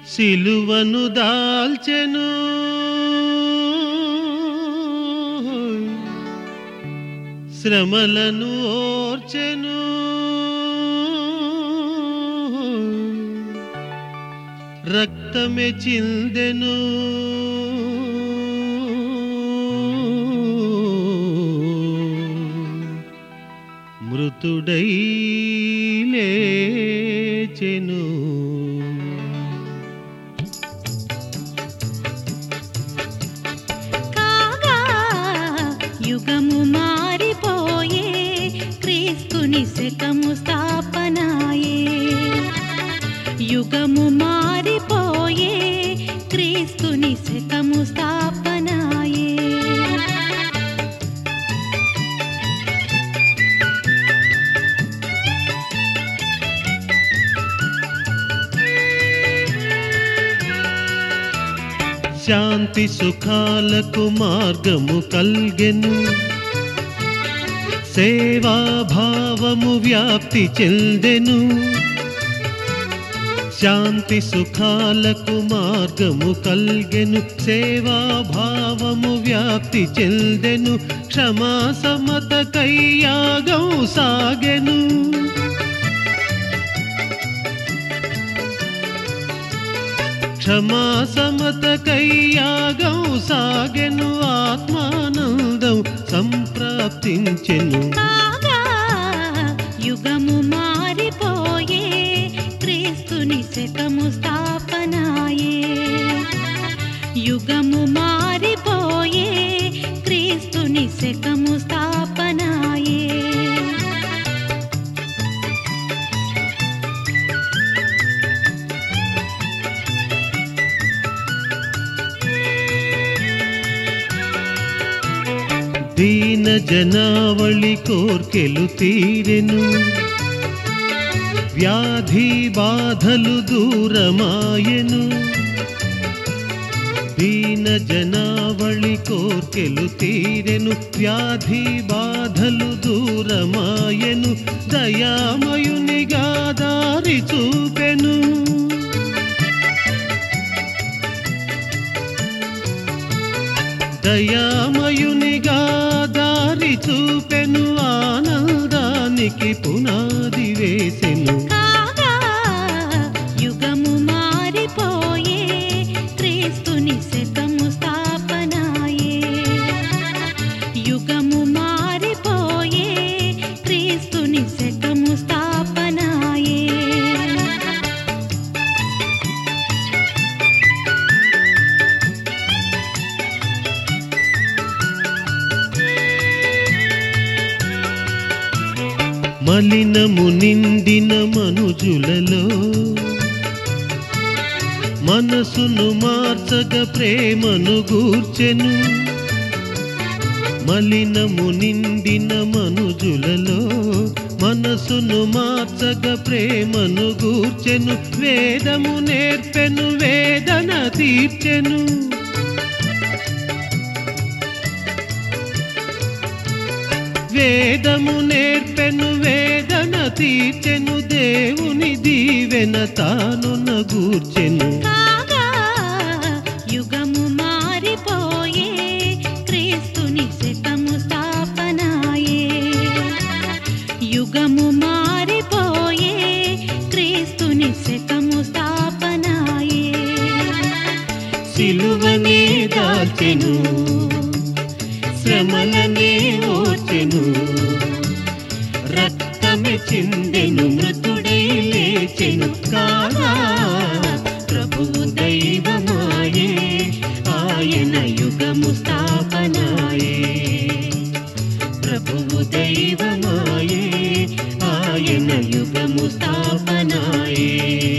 సిలువను దాల్చెను శ్రమలను ఓర్చెను రక్తమే చిందెను మృతుడై లేచెను కాగా యుగము మారిపోయే క్రీస్తుని శకము స్థాపనాయే యుగము మారిపోయే క్రీస్తుని శకము స్థాపనాయే శాంతి సుఖాలకు మార్గము కల్గెను సేవాభావము వ్యాప్తి చెందెను శాంతి సుఖాలకు మార్గము కల్గెను సేవాభావము వ్యాప్తి చెందెను క్షమా సమత కయ్యాగం సాగెను క్షమా సమత కయ్యాగం సాగెను ఆత్మానందం సంప్రాప్తించెను కాగా యుగము మారిపోయే క్రీస్తుని శకము స్థాపనాయే యుగము మారిపోయే క్రీస్తుని శకము స్థాపనాయే దీన జనావళి కోర్కెలు తీరెను వ్యాధి బాధలు దూరమాయెను దీన జనావళి కోర్కెలు తీరెను వ్యాధి బాధలు దూరమాయెను దయామయునిగా దారి చూపెను దయామయునిగా దారి చూపెను ఆనందానికి పునాది వేసెను కాగా యుగము మారిపోయే క్రీస్తుని శకము స్థాపనాయే యుగము మారిపోయే క్రీస్తుని శకము స్థాపనాయే మలినము నిండిన మనుజులలో మనసును మార్చగ ప్రేమను గూర్చెను మలినము నిండిన మనుజులలో మనసును మార్చగ ప్రేమను గూర్చెను వేదము నేర్పెను వేదన తీర్చెను వేదము నేర్పెను వేదన తీర్చెను దేవుని దీవెన తాను నగూర్చెను కాగా యుగము మారిపోయే క్రీస్తుని శకము స్థాపనాయే యుగము మారిపోయే క్రీస్తుని శకము స్థాపనాయే సిలువనే దాల్చెను శ్రమలనే ఓర్చెను రక్తమే చిందెను మృతుడై లేచెను కాగా ప్రభువు దైవమాయే ఆయన యుగము స్థాపనాయే ప్రభువు దైవమాయే ఆయన యుగము స్థాపనాయే